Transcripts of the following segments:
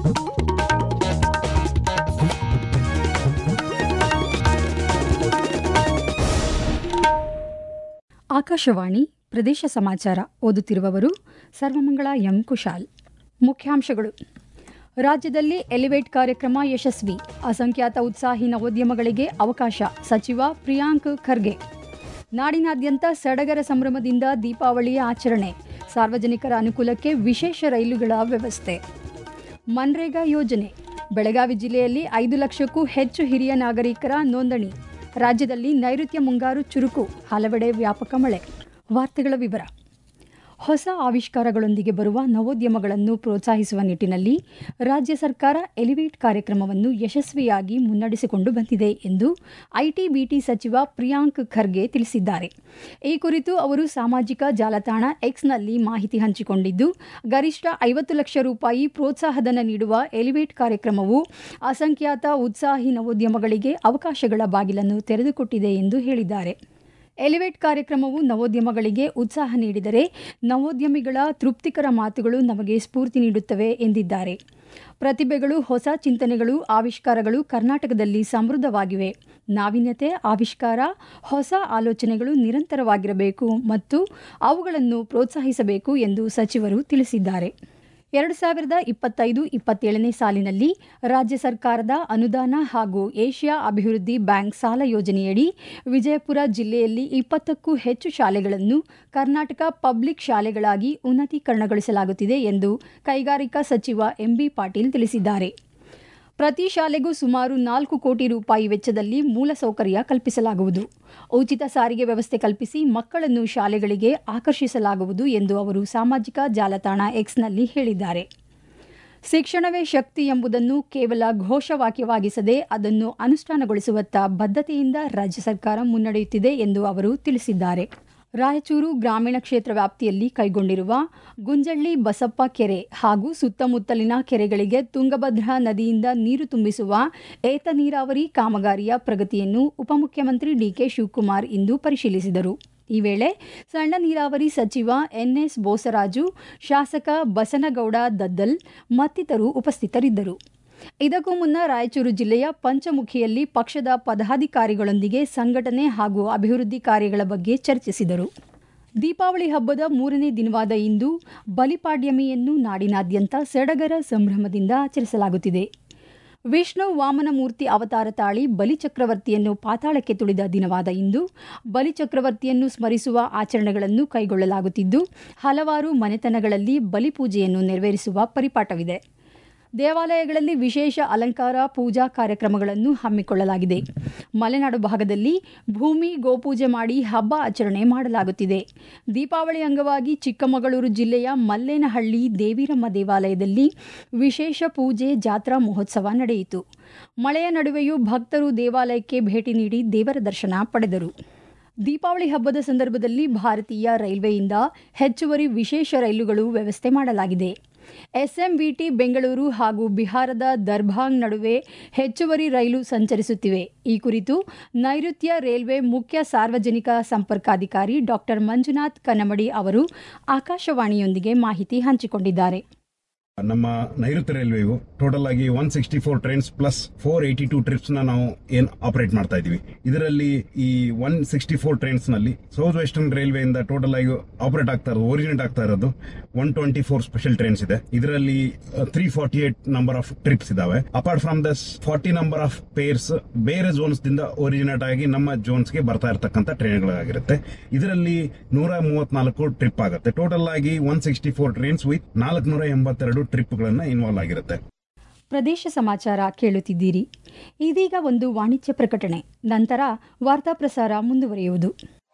ಆಕಾಶವಾಣಿ ಪ್ರದೇಶ ಸಮಾಚಾರ ಓದುತ್ತಿರುವವರು ಸರ್ವಮಂಗಳ ಎಂ ಕುಶಾಲ್ ಮುಖ್ಯಾಂಶಗಳು ರಾಜ್ಯದಲ್ಲಿ ಎಲಿವೇಟ್ ಕಾರ್ಯಕ್ರಮ ಯಶಸ್ವಿ ಅಸಂಖ್ಯಾತ ಉತ್ಸಾಹಿ ನವೋದ್ಯಮಗಳಿಗೆ ಅವಕಾಶ ಸಚಿವ ಪ್ರಿಯಾಂಕ್ ಖರ್ಗೆ ನಾಡಿನಾದ್ಯಂತ ಸಡಗರ ಸಂಭ್ರಮದಿಂದ ದೀಪಾವಳಿ ಆಚರಣೆ ಸಾರ್ವಜನಿಕರ ಅನುಕೂಲಕ್ಕೆ ವಿಶೇಷ ರೈಲುಗಳ ವ್ಯವಸ್ಥೆ ಮನ್ರೇಗಾ ಯೋಜನೆ ಬೆಳಗಾವಿ ಜಿಲ್ಲೆಯಲ್ಲಿ ಐದು ಲಕ್ಷಕ್ಕೂ ಹೆಚ್ಚು ಹಿರಿಯ ನಾಗರಿಕರ ನೋಂದಣಿ ರಾಜ್ಯದಲ್ಲಿ ನೈಋತ್ಯ ಮುಂಗಾರು ಚುರುಕು ಹಲವೆಡೆ ವ್ಯಾಪಕ ಮಳೆ ವಾರ್ತೆಗಳ ವಿವರ ಹೊಸ ಆವಿಷ್ಕಾರಗಳೊಂದಿಗೆ ಬರುವ ನವೋದ್ಯಮಗಳನ್ನು ಪ್ರೋತ್ಸಾಹಿಸುವ ನಿಟ್ಟಿನಲ್ಲಿ ರಾಜ್ಯ ಸರ್ಕಾರ ಎಲಿವೇಟ್ ಕಾರ್ಯಕ್ರಮವನ್ನು ಯಶಸ್ವಿಯಾಗಿ ಮುನ್ನಡೆಸಿಕೊಂಡು ಬಂದಿದೆ ಎಂದು ಐಟಿ ಬಿಟಿ ಸಚಿವ ಪ್ರಿಯಾಂಕ್ ಖರ್ಗೆ ತಿಳಿಸಿದ್ದಾರೆ ಈ ಕುರಿತು ಅವರು ಸಾಮಾಜಿಕ ಜಾಲತಾಣ ಎಕ್ಸ್ನಲ್ಲಿ ಮಾಹಿತಿ ಹಂಚಿಕೊಂಡಿದ್ದು ಗರಿಷ್ಠ ಐವತ್ತು ಲಕ್ಷ ರೂಪಾಯಿ ಪ್ರೋತ್ಸಾಹಧನ ನೀಡುವ ಎಲಿವೇಟ್ ಕಾರ್ಯಕ್ರಮವು ಅಸಂಖ್ಯಾತ ಉತ್ಸಾಹಿ ನವೋದ್ಯಮಗಳಿಗೆ ಅವಕಾಶಗಳ ಬಾಗಿಲನ್ನು ತೆರೆದುಕೊಟ್ಟಿದೆ ಎಂದು ಹೇಳಿದ್ದಾರೆ ಎಲಿವೇಟ್ ಕಾರ್ಯಕ್ರಮವು ನವೋದ್ಯಮಗಳಿಗೆ ಉತ್ಸಾಹ ನೀಡಿದರೆ ನವೋದ್ಯಮಿಗಳ ತೃಪ್ತಿಕರ ಮಾತುಗಳು ನಮಗೆ ಸ್ಫೂರ್ತಿ ನೀಡುತ್ತವೆ ಎಂದಿದ್ದಾರೆ ಪ್ರತಿಭೆಗಳು ಹೊಸ ಚಿಂತನೆಗಳು ಆವಿಷ್ಕಾರಗಳು ಕರ್ನಾಟಕದಲ್ಲಿ ಸಮೃದ್ಧವಾಗಿವೆ ನಾವೀನ್ಯತೆ ಆವಿಷ್ಕಾರ ಹೊಸ ಆಲೋಚನೆಗಳು ನಿರಂತರವಾಗಿರಬೇಕು ಮತ್ತು ಅವುಗಳನ್ನು ಪ್ರೋತ್ಸಾಹಿಸಬೇಕು ಎಂದು ಸಚಿವರು ತಿಳಿಸಿದ್ದಾರೆ ಎರಡು ಸಾವಿರದ ಇಪ್ಪತ್ತೈದು ಇಪ್ಪತ್ತೇಳನೇ ಸಾಲಿನಲ್ಲಿ ರಾಜ್ಯ ಸರ್ಕಾರದ ಅನುದಾನ ಹಾಗೂ ಏಷ್ಯಾ ಅಭಿವೃದ್ಧಿ ಬ್ಯಾಂಕ್ ಸಾಲ ಯೋಜನೆಯಡಿ ವಿಜಯಪುರ ಜಿಲ್ಲೆಯಲ್ಲಿ ಇಪ್ಪತ್ತಕ್ಕೂ ಹೆಚ್ಚು ಶಾಲೆಗಳನ್ನು ಕರ್ನಾಟಕ ಪಬ್ಲಿಕ್ ಶಾಲೆಗಳಾಗಿ ಉನ್ನತೀಕರಣಗೊಳಿಸಲಾಗುತ್ತಿದೆ ಎಂದು ಕೈಗಾರಿಕಾ ಸಚಿವ ಎಂಬಿ ಪಾಟೀಲ್ ತಿಳಿಸಿದ್ದಾರೆ ಪ್ರತಿ ಶಾಲೆಗೂ ಸುಮಾರು ನಾಲ್ಕು ಕೋಟಿ ರೂಪಾಯಿ ವೆಚ್ಚದಲ್ಲಿ ಮೂಲಸೌಕರ್ಯ ಕಲ್ಪಿಸಲಾಗುವುದು ಉಚಿತ ಸಾರಿಗೆ ವ್ಯವಸ್ಥೆ ಕಲ್ಪಿಸಿ ಮಕ್ಕಳನ್ನು ಶಾಲೆಗಳಿಗೆ ಆಕರ್ಷಿಸಲಾಗುವುದು ಎಂದು ಅವರು ಸಾಮಾಜಿಕ ಜಾಲತಾಣ ಎಕ್ಸ್ನಲ್ಲಿ ಹೇಳಿದ್ದಾರೆ ಶಿಕ್ಷಣವೇ ಶಕ್ತಿ ಎಂಬುದನ್ನು ಕೇವಲ ಘೋಷವಾಕ್ಯವಾಗಿಸದೆ ಅದನ್ನು ಅನುಷ್ಠಾನಗೊಳಿಸುವತ್ತ ಬದ್ಧತೆಯಿಂದ ರಾಜ್ಯ ಸರ್ಕಾರ ಮುನ್ನಡೆಯುತ್ತಿದೆ ಎಂದು ಅವರು ತಿಳಿಸಿದ್ದಾರೆ ರಾಯಚೂರು ಗ್ರಾಮೀಣ ಕ್ಷೇತ್ರ ವ್ಯಾಪ್ತಿಯಲ್ಲಿ ಕೈಗೊಂಡಿರುವ ಗುಂಜಳ್ಳಿ ಬಸಪ್ಪ ಕೆರೆ ಹಾಗೂ ಸುತ್ತಮುತ್ತಲಿನ ಕೆರೆಗಳಿಗೆ ತುಂಗಭದ್ರಾ ನದಿಯಿಂದ ನೀರು ತುಂಬಿಸುವ ಏತ ನೀರಾವರಿ ಕಾಮಗಾರಿಯ ಪ್ರಗತಿಯನ್ನು ಉಪಮುಖ್ಯಮಂತ್ರಿ ಡಿಕೆ ಶಿವಕುಮಾರ್ ಇಂದು ಪರಿಶೀಲಿಸಿದರು ಈ ವೇಳೆ ಸಣ್ಣ ನೀರಾವರಿ ಸಚಿವ ಎನ್ಎಸ್ ಬೋಸರಾಜು ಶಾಸಕ ಬಸನಗೌಡ ದದ್ದಲ್ ಮತ್ತಿತರರು ಉಪಸ್ಥಿತರಿದ್ದರು ಇದಕ್ಕೂ ಮುನ್ನ ರಾಯಚೂರು ಜಿಲ್ಲೆಯ ಪಂಚಮುಖಿಯಲ್ಲಿ ಪಕ್ಷದ ಪದಾಧಿಕಾರಿಗಳೊಂದಿಗೆ ಸಂಘಟನೆ ಹಾಗೂ ಅಭಿವೃದ್ಧಿ ಕಾರ್ಯಗಳ ಬಗ್ಗೆ ಚರ್ಚಿಸಿದರು ದೀಪಾವಳಿ ಹಬ್ಬದ ಮೂರನೇ ದಿನವಾದ ಇಂದು ಬಲಿಪಾಡ್ಯಮಿಯನ್ನು ನಾಡಿನಾದ್ಯಂತ ಸಡಗರ ಸಂಭ್ರಮದಿಂದ ಆಚರಿಸಲಾಗುತ್ತಿದೆ ವಿಷ್ಣು ವಾಮನ ಮೂರ್ತಿ ಅವತಾರ ತಾಳಿ ಬಲಿಚಕ್ರವರ್ತಿಯನ್ನು ಪಾತಾಳಕ್ಕೆ ತುಳಿದ ದಿನವಾದ ಇಂದು ಬಲಿಚಕ್ರವರ್ತಿಯನ್ನು ಸ್ಮರಿಸುವ ಆಚರಣೆಗಳನ್ನು ಕೈಗೊಳ್ಳಲಾಗುತ್ತಿದ್ದು ಹಲವಾರು ಮನೆತನಗಳಲ್ಲಿ ಬಲಿಪೂಜೆಯನ್ನು ನೆರವೇರಿಸುವ ಪರಿಪಾಠವಿದೆ ದೇವಾಲಯಗಳಲ್ಲಿ ವಿಶೇಷ ಅಲಂಕಾರ ಪೂಜಾ ಕಾರ್ಯಕ್ರಮಗಳನ್ನು ಹಮ್ಮಿಕೊಳ್ಳಲಾಗಿದೆ ಮಲೆನಾಡು ಭಾಗದಲ್ಲಿ ಭೂಮಿ ಗೋಪೂಜೆ ಮಾಡಿ ಹಬ್ಬ ಆಚರಣೆ ಮಾಡಲಾಗುತ್ತಿದೆ ದೀಪಾವಳಿ ಅಂಗವಾಗಿ ಚಿಕ್ಕಮಗಳೂರು ಜಿಲ್ಲೆಯ ಮಲ್ಲೇನಹಳ್ಳಿ ದೇವಿರಮ್ಮ ದೇವಾಲಯದಲ್ಲಿ ವಿಶೇಷ ಪೂಜೆ ಜಾತ್ರಾ ಮಹೋತ್ಸವ ನಡೆಯಿತು ಮಳೆಯ ನಡುವೆಯೂ ಭಕ್ತರು ದೇವಾಲಯಕ್ಕೆ ಭೇಟಿ ನೀಡಿ ದೇವರ ದರ್ಶನ ಪಡೆದರು ದೀಪಾವಳಿ ಹಬ್ಬದ ಸಂದರ್ಭದಲ್ಲಿ ಭಾರತೀಯ ರೈಲ್ವೆಯಿಂದ ಹೆಚ್ಚುವರಿ ವಿಶೇಷ ರೈಲುಗಳು ವ್ಯವಸ್ಥೆ ಮಾಡಲಾಗಿದೆ ಎಸ್ಎಂವಿಟಿ ಬೆಂಗಳೂರು ಹಾಗೂ ಬಿಹಾರದ ದರ್ಭಾಂಗ್ ನಡುವೆ ಹೆಚ್ಚುವರಿ ರೈಲು ಸಂಚರಿಸುತ್ತಿವೆ ಈ ಕುರಿತು ನೈಋತ್ಯ ರೈಲ್ವೆ ಮುಖ್ಯ ಸಾರ್ವಜನಿಕ ಸಂಪರ್ಕಾಧಿಕಾರಿ ಡಾಕ್ಟರ್ ಮಂಜುನಾಥ್ ಕನ್ನಮಡಿ ಅವರು ಆಕಾಶವಾಣಿಯೊಂದಿಗೆ ಮಾಹಿತಿ ಹಂಚಿಕೊಂಡಿದ್ದಾರೆ ನಮ್ಮ ನೈಋತ್ಯ ರೈಲ್ವೆಯು ಟೋಟಲ್ ಆಗಿ one sixty four trains plus four eighty two trips ನ ನಾವು ಏನ್ ಆಪರೇಟ್ ಮಾಡ್ತಾ ಇದೀವಿ ಇದರಲ್ಲಿ ಈ ಒನ್ ಸಿಕ್ಸ್ಟಿ ಫೋರ್ ಟ್ರೈನ್ಸ್ ನಲ್ಲಿ ಸೌತ್ ವೆಸ್ಟರ್ನ್ ರೈಲ್ವೆ ಇಂದ ಟೋಟಲ್ ಆಗಿ ಆಪರೇಟ್ ಆಗ್ತಾ ಇರೋದು ಓರಿಜಿನೇಟ್ ಆಗ್ತಾ ಇರೋದು one twenty four special trains ಇದೆ ಇದರಲ್ಲಿ three forty eight number of trips ಇದಾವೆ apart from this forty number of pairs ಬೇರೆ ಝೋನ್ಸ್ ದಿಂದ ಒರಿಜಿನೇಟ್ ಆಗಿ ನಮ್ಮ ಝೋನ್ಸ್ ಗೆ ಬರ್ತಾ ಇರತಕ್ಕಂತ ಟ್ರೈನ್ಗಳಾಗಿರುತ್ತೆ ಇದರಲ್ಲಿ ನೂರ ಮೂವತ್ನಾಲ್ಕು ಟ್ರಿಪ್ ಆಗುತ್ತೆ ಟೋಟಲ್ ಆಗಿ one sixty four trains with ನಾಲ್ಕುನೂರ ಎಂಬತ್ತೆರಡು ಟ್ರಿಪ್ಗಳನ್ನ ಇನ್ವಾಲ್ವ್ ಆಗಿರುತ್ತೆ ಪ್ರದೇಶ ಸಮಾಚಾರ ಕೇಳುತ್ತಿದ್ದೀರಿ ಇದೀಗ ಒಂದು ವಾಣಿಜ್ಯ ಪ್ರಕಟಣೆ ನಂತರ ವಾರ್ತಾ ಪ್ರಸಾರ ಮುಂದುವರಿಯುವುದು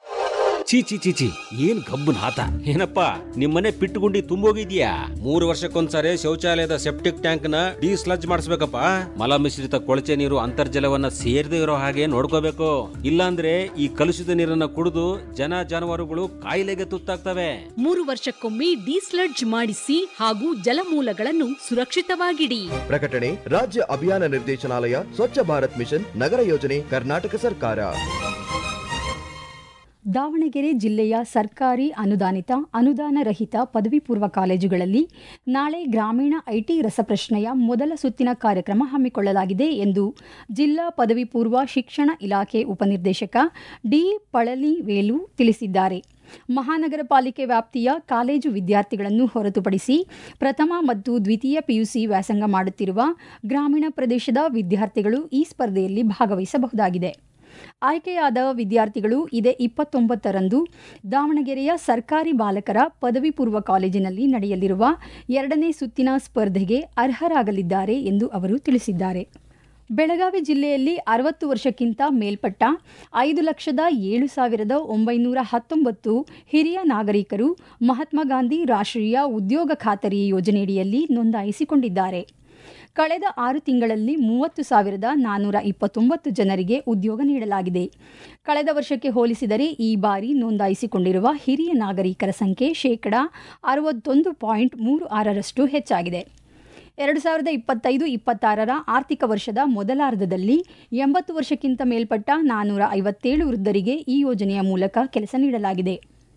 ಚೀ ಚಿ ಚಿ ಚಿ ಏನ್ ಗಬ್ಬು ನಾತ ಏನಪ್ಪ ನಿಮ್ಮನೆ ಪಿಟ್ಟುಗುಂಡಿ ತುಂಬೋಗಿದ್ಯಾ ಮೂರು ವರ್ಷಕ್ಕೊಂದ್ಸರಿ ಶೌಚಾಲಯದ ಸೆಪ್ಟಿಕ್ ಟ್ಯಾಂಕ್ ನ ಡಿಸ್ಲಜ್ ಮಾಡಿಸ್ಬೇಕಪ್ಪ ಮಲ ಮಿಶ್ರಿತ ಕೊಳಚೆ ನೀರು ಅಂತರ್ಜಲವನ್ನ ಸೇರದೆ ಇರೋ ಹಾಗೆ ನೋಡ್ಕೋಬೇಕು ಇಲ್ಲಾಂದ್ರೆ ಈ ಕಲುಷಿತ ನೀರನ್ನ ಕುಡಿದು ಜನ ಜಾನುವಾರುಗಳು ಕಾಯಿಲೆಗೆ ತುತ್ತಾಗ್ತವೆ ಮೂರು ವರ್ಷಕ್ಕೊಮ್ಮೆ ಡಿಸ್ಲಡ್ಜ್ ಮಾಡಿಸಿ ಹಾಗೂ ಜಲಮೂಲಗಳನ್ನು ಸುರಕ್ಷಿತವಾಗಿಡಿ ಪ್ರಕಟಣೆ ರಾಜ್ಯ ಅಭಿಯಾನ ನಿರ್ದೇಶನಾಲಯ ಸ್ವಚ್ಛ ಭಾರತ್ ಮಿಷನ್ ನಗರ ಯೋಜನೆ ಕರ್ನಾಟಕ ಸರ್ಕಾರ ದಾವಣಗೆರೆ ಜಿಲ್ಲೆಯ ಸರ್ಕಾರಿ ಅನುದಾನಿತ ಅನುದಾನ ರಹಿತ ಪದವಿ ಪೂರ್ವ ಕಾಲೇಜುಗಳಲ್ಲಿ ನಾಳೆ ಗ್ರಾಮೀಣ ಐಟಿ ರಸಪ್ರಶ್ನೆಯ ಮೊದಲ ಸುತ್ತಿನ ಕಾರ್ಯಕ್ರಮ ಹಮ್ಮಿಕೊಳ್ಳಲಾಗಿದೆ ಎಂದು ಜಿಲ್ಲಾ ಪದವಿ ಪೂರ್ವ ಶಿಕ್ಷಣ ಇಲಾಖೆ ಉಪನಿರ್ದೇಶಕ ಡಿ ಪಳಲಿವೇಲು ತಿಳಿಸಿದ್ದಾರೆ ಮಹಾನಗರ ಪಾಲಿಕೆ ವ್ಯಾಪ್ತಿಯ ಕಾಲೇಜು ವಿದ್ಯಾರ್ಥಿಗಳನ್ನು ಹೊರತುಪಡಿಸಿ ಪ್ರಥಮ ಮತ್ತು ದ್ವಿತೀಯ ಪಿಯುಸಿ ವ್ಯಾಸಂಗ ಮಾಡುತ್ತಿರುವ ಗ್ರಾಮೀಣ ಪ್ರದೇಶದ ವಿದ್ಯಾರ್ಥಿಗಳು ಈ ಸ್ಪರ್ಧೆಯಲ್ಲಿ ಭಾಗವಹಿಸಬಹುದಾಗಿದೆ ಆಯ್ಕೆಯಾದ ವಿದ್ಯಾರ್ಥಿಗಳು ಇದೇ ಇಪ್ಪತ್ತೊಂಬತ್ತರಂದು ದಾವಣಗೆರೆಯ ಸರ್ಕಾರಿ ಬಾಲಕರ ಪದವಿ ಪೂರ್ವ ಕಾಲೇಜಿನಲ್ಲಿ ನಡೆಯಲಿರುವ ಎರಡನೇ ಸುತ್ತಿನ ಸ್ಪರ್ಧೆಗೆ ಅರ್ಹರಾಗಲಿದ್ದಾರೆ ಎಂದು ಅವರು ತಿಳಿಸಿದ್ದಾರೆ ಬೆಳಗಾವಿ ಜಿಲ್ಲೆಯಲ್ಲಿ ಅರವತ್ತು ವರ್ಷಕ್ಕಿಂತ ಮೇಲ್ಪಟ್ಟ ಐದು ಲಕ್ಷದ ಏಳು ಸಾವಿರದ ಒಂಬೈನೂರ ಹತ್ತೊಂಬತ್ತು ಹಿರಿಯ ನಾಗರಿಕರು ಮಹಾತ್ಮ ಗಾಂಧಿ ರಾಷ್ಟ್ರೀಯ ಉದ್ಯೋಗ ಖಾತರಿ ಯೋಜನೆಯಡಿಯಲ್ಲಿ ನೋಂದಾಯಿಸಿಕೊಂಡಿದ್ದಾರೆ ಕಳೆದ ಆರು ತಿಂಗಳಲ್ಲಿ ಮೂವತ್ತು ಸಾವಿರದ ನಾನ್ನೂರ ಇಪ್ಪತ್ತೊಂಬತ್ತು ಜನರಿಗೆ ಉದ್ಯೋಗ ನೀಡಲಾಗಿದೆ ಕಳೆದ ವರ್ಷಕ್ಕೆ ಹೋಲಿಸಿದರೆ ಈ ಬಾರಿ ನೋಂದಾಯಿಸಿಕೊಂಡಿರುವ ಹಿರಿಯ ನಾಗರಿಕರ ಸಂಖ್ಯೆ ಶೇಕಡಾ ಅರವತ್ತೊಂದು ಪಾಯಿಂಟ್ ಮೂರು ಆರರಷ್ಟು ಹೆಚ್ಚಾಗಿದೆ ಎರಡು ಸಾವಿರದ ಇಪ್ಪತ್ತೈದು ಇಪ್ಪತ್ತಾರರ ಆರ್ಥಿಕ ವರ್ಷದ ಮೊದಲಾರ್ಧದಲ್ಲಿ ಎಂಬತ್ತು ವರ್ಷಕ್ಕಿಂತ ಮೇಲ್ಪಟ್ಟ ನಾನ್ನೂರ ಐವತ್ತೇಳು ವೃದ್ಧರಿಗೆ ಈ ಯೋಜನೆಯ ಮೂಲಕ ಕೆಲಸ ನೀಡಲಾಗಿದೆ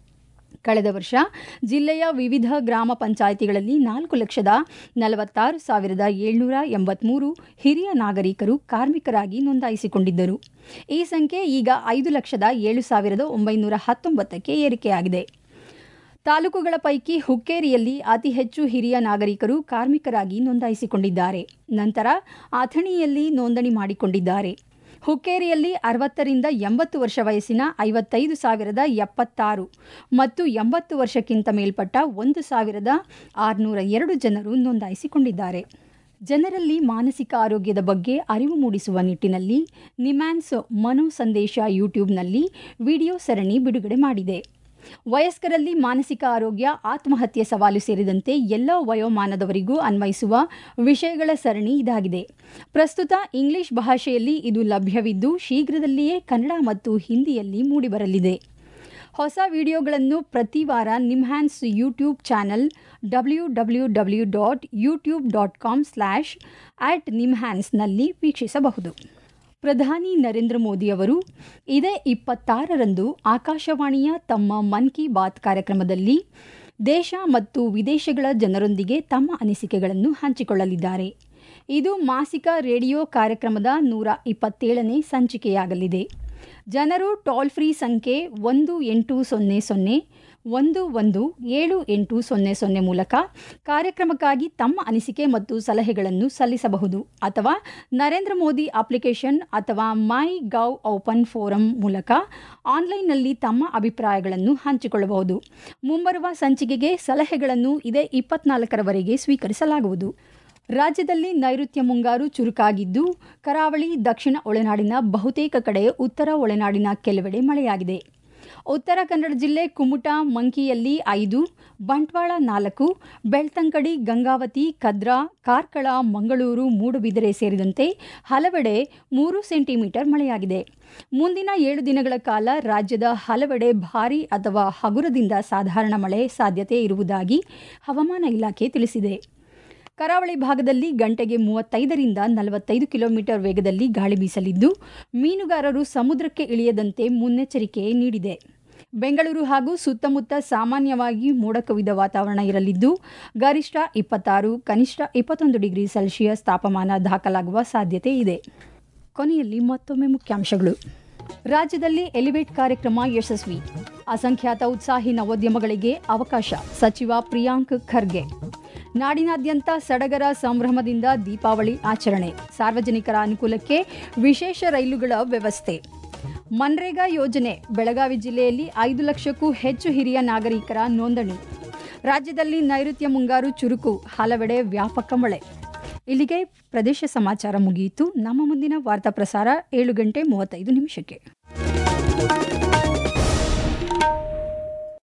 ಕಳೆದ ವರ್ಷ ಜಿಲ್ಲೆಯ ವಿವಿಧ ಗ್ರಾಮ ಪಂಚಾಯಿತಿಗಳಲ್ಲಿ ನಾಲ್ಕು ಲಕ್ಷದ ನಲವತ್ತಾರು ಸಾವಿರದ ಏಳ್ನೂರ ಎಂಬತ್ಮೂರು ಹಿರಿಯ ನಾಗರಿಕರು ಕಾರ್ಮಿಕರಾಗಿ ನೋಂದಾಯಿಸಿಕೊಂಡಿದ್ದರು ಈ ಸಂಖ್ಯೆ ಈಗ ಐದು ಲಕ್ಷದ ಏಳು ಸಾವಿರದ ಒಂಬೈನೂರ ಹತ್ತೊಂಬತ್ತಕ್ಕೆ ಏರಿಕೆಯಾಗಿದೆ ತಾಲೂಕುಗಳ ಪೈಕಿ ಹುಕ್ಕೇರಿಯಲ್ಲಿ ಅತಿ ಹೆಚ್ಚು ಹಿರಿಯ ನಾಗರಿಕರು ಕಾರ್ಮಿಕರಾಗಿ ನೋಂದಾಯಿಸಿಕೊಂಡಿದ್ದಾರೆ ನಂತರ ಅಥಣಿಯಲ್ಲಿ ನೋಂದಣಿ ಮಾಡಿಕೊಂಡಿದ್ದಾರೆ ಹುಕ್ಕೇರಿಯಲ್ಲಿ ಅರವತ್ತರಿಂದ ಎಂಬತ್ತು ವರ್ಷ ವಯಸ್ಸಿನ ಐವತ್ತೈದು ಸಾವಿರದ ಎಪ್ಪತ್ತಾರು ಮತ್ತು ಎಂಬತ್ತು ವರ್ಷಕ್ಕಿಂತ ಮೇಲ್ಪಟ್ಟ ಒಂದು ಸಾವಿರದ ಆರುನೂರ ಎರಡು ಜನರು ನೋಂದಾಯಿಸಿಕೊಂಡಿದ್ದಾರೆ ಜನರಲ್ಲಿ ಮಾನಸಿಕ ಆರೋಗ್ಯದ ಬಗ್ಗೆ ಅರಿವು ಮೂಡಿಸುವ ನಿಟ್ಟಿನಲ್ಲಿ ನಿಮ್ಯಾನ್ಸ್ ಮನೋ ಸಂದೇಶ ಯೂಟ್ಯೂಬ್ನಲ್ಲಿ ವಿಡಿಯೋ ಸರಣಿ ಬಿಡುಗಡೆ ಮಾಡಿದೆ ವಯಸ್ಕರಲ್ಲಿ ಮಾನಸಿಕ ಆರೋಗ್ಯ ಆತ್ಮಹತ್ಯೆ ಸವಾಲು ಸೇರಿದಂತೆ ಎಲ್ಲ ವಯೋಮಾನದವರಿಗೂ ಅನ್ವಯಿಸುವ ವಿಷಯಗಳ ಸರಣಿ ಇದಾಗಿದೆ ಪ್ರಸ್ತುತ ಇಂಗ್ಲಿಷ್ ಭಾಷೆಯಲ್ಲಿ ಇದು ಲಭ್ಯವಿದ್ದು ಶೀಘ್ರದಲ್ಲಿಯೇ ಕನ್ನಡ ಮತ್ತು ಹಿಂದಿಯಲ್ಲಿ ಮೂಡಿಬರಲಿದೆ ಹೊಸ ವಿಡಿಯೋಗಳನ್ನು ಪ್ರತಿ ವಾರ NIMHANS YouTube channel W W W dot YouTube dot com slash at ನಿಮ್ಹ್ಯಾನ್ಸ್ನಲ್ಲಿ ವೀಕ್ಷಿಸಬಹುದು ಪ್ರಧಾನಿ ನರೇಂದ್ರ ಮೋದಿಯವರು ಇದೇ ಇಪ್ಪತ್ತಾರರಂದು ಆಕಾಶವಾಣಿಯ ತಮ್ಮ ಮನ್ ಕಿ ಬಾತ್ ಕಾರ್ಯಕ್ರಮದಲ್ಲಿ ದೇಶ ಮತ್ತು ವಿದೇಶಗಳ ಜನರೊಂದಿಗೆ ತಮ್ಮ ಅನಿಸಿಕೆಗಳನ್ನು ಹಂಚಿಕೊಳ್ಳಲಿದ್ದಾರೆ ಇದು ಮಾಸಿಕ ರೇಡಿಯೋ ಕಾರ್ಯಕ್ರಮದ ನೂರ ಇಪ್ಪತ್ತೇಳನೇ ಸಂಚಿಕೆಯಾಗಲಿದೆ ಜನರು ಟೋಲ್ ಫ್ರೀ ಸಂಖ್ಯೆ ಒಂದು ಎಂಟು ಸೊನ್ನೆ ಸೊನ್ನೆ ಒಂದು ಒಂದು ಏಳು ಎಂಟು ಸೊನ್ನೆ ಸೊನ್ನೆ ಮೂಲಕ ಕಾರ್ಯಕ್ರಮಕ್ಕಾಗಿ ತಮ್ಮ ಅನಿಸಿಕೆ ಮತ್ತು ಸಲಹೆಗಳನ್ನು ಸಲ್ಲಿಸಬಹುದು ಅಥವಾ ನರೇಂದ್ರ ಮೋದಿ ಅಪ್ಲಿಕೇಶನ್ ಅಥವಾ ಮೈ ಗವ್ ಓಪನ್ ಫೋರಂ ಮೂಲಕ ಆನ್ಲೈನ್ನಲ್ಲಿ ತಮ್ಮ ಅಭಿಪ್ರಾಯಗಳನ್ನು ಹಂಚಿಕೊಳ್ಳಬಹುದು ಮುಂಬರುವ ಸಂಚಿಕೆಗೆ ಸಲಹೆಗಳನ್ನು ಇದೇ ಇಪ್ಪತ್ನಾಲ್ಕರವರೆಗೆ ಸ್ವೀಕರಿಸಲಾಗುವುದು ರಾಜ್ಯದಲ್ಲಿ ನೈಋತ್ಯ ಮುಂಗಾರು ಚುರುಕಾಗಿದ್ದು ಕರಾವಳಿ ದಕ್ಷಿಣ ಒಳನಾಡಿನ ಬಹುತೇಕ ಕಡೆ ಉತ್ತರ ಒಳನಾಡಿನ ಕೆಲವೆಡೆ ಮಳೆಯಾಗಿದೆ ಉತ್ತರ ಕನ್ನಡ ಜಿಲ್ಲೆ ಕುಮಟಾ ಮಂಕಿಯಲ್ಲಿ ಐದು ಬಂಟ್ವಾಳ ನಾಲ್ಕು ಬೆಳ್ತಂಕಡಿ ಗಂಗಾವತಿ ಕದ್ರಾ ಕಾರ್ಕಳ ಮಂಗಳೂರು ಮೂಡುಬಿದಿರೆ ಸೇರಿದಂತೆ ಹಲವೆಡೆ ಮೂರು ಸೆಂಟಿಮೀಟರ್ ಮಳೆಯಾಗಿದೆ ಮುಂದಿನ ಏಳು ದಿನಗಳ ಕಾಲ ರಾಜ್ಯದ ಹಲವೆಡೆ ಭಾರೀ ಅಥವಾ ಹಗುರದಿಂದ ಸಾಧಾರಣ ಮಳೆ ಸಾಧ್ಯತೆ ಇರುವುದಾಗಿ ಹವಾಮಾನ ಇಲಾಖೆ ತಿಳಿಸಿದೆ ಕರಾವಳಿ ಭಾಗದಲ್ಲಿ ಗಂಟೆಗೆ ಮೂವತ್ತೈದರಿಂದ ನಲವತ್ತೈದು ಕಿಲೋಮೀಟರ್ ವೇಗದಲ್ಲಿ ಗಾಳಿ ಬೀಸಲಿದ್ದು ಮೀನುಗಾರರು ಸಮುದ್ರಕ್ಕೆ ಇಳಿಯದಂತೆ ಮುನ್ನೆಚ್ಚರಿಕೆ ನೀಡಿದೆ ಬೆಂಗಳೂರು ಹಾಗೂ ಸುತ್ತಮುತ್ತ ಸಾಮಾನ್ಯವಾಗಿ ಮೋಡ ಕವಿದ ವಾತಾವರಣ ಇರಲಿದ್ದು ಗರಿಷ್ಠ ಇಪ್ಪತ್ತಾರು ಕನಿಷ್ಠ ಇಪ್ಪತ್ತೊಂದು ಡಿಗ್ರಿ ಸೆಲ್ಸಿಯಸ್ ತಾಪಮಾನ ದಾಖಲಾಗುವ ಸಾಧ್ಯತೆ ಇದೆ ಕೊನೆಯಲ್ಲಿ ಮತ್ತೊಮ್ಮೆ ಮುಖ್ಯಾಂಶಗಳು ರಾಜ್ಯದಲ್ಲಿ ಎಲಿವೇಟ್ ಕಾರ್ಯಕ್ರಮ ಯಶಸ್ವಿ ಅಸಂಖ್ಯಾತ ಉತ್ಸಾಹಿ ನವೋದ್ಯಮಗಳಿಗೆ ಅವಕಾಶ ಸಚಿವ ಪ್ರಿಯಾಂಕ್ ಖರ್ಗೆ ನಾಡಿನಾದ್ಯಂತ ಸಡಗರ ಸಂಭ್ರಮದಿಂದ ದೀಪಾವಳಿ ಆಚರಣೆ ಸಾರ್ವಜನಿಕರ ಅನುಕೂಲಕ್ಕೆ ವಿಶೇಷ ರೈಲುಗಳ ವ್ಯವಸ್ಥೆ ಮನ್ರೇಗಾ ಯೋಜನೆ ಬೆಳಗಾವಿ ಜಿಲ್ಲೆಯಲ್ಲಿ ಐದು ಲಕ್ಷಕ್ಕೂ ಹೆಚ್ಚು ಹಿರಿಯ ನಾಗರಿಕರ ನೋಂದಣಿ ರಾಜ್ಯದಲ್ಲಿ ನೈಋತ್ಯ ಮುಂಗಾರು ಚುರುಕು ಹಲವೆಡೆ ವ್ಯಾಪಕ ಮಳೆ ಇಲ್ಲಿಗೆ ಪ್ರದೇಶ ಸಮಾಚಾರ ಮುಗಿಯಿತು ನಮ್ಮ ಮುಂದಿನ ವಾರ್ತಾ ಪ್ರಸಾರ ಏಳು ಗಂಟೆ ಮೂವತ್ತೈದು ನಿಮಿಷಕ್ಕೆ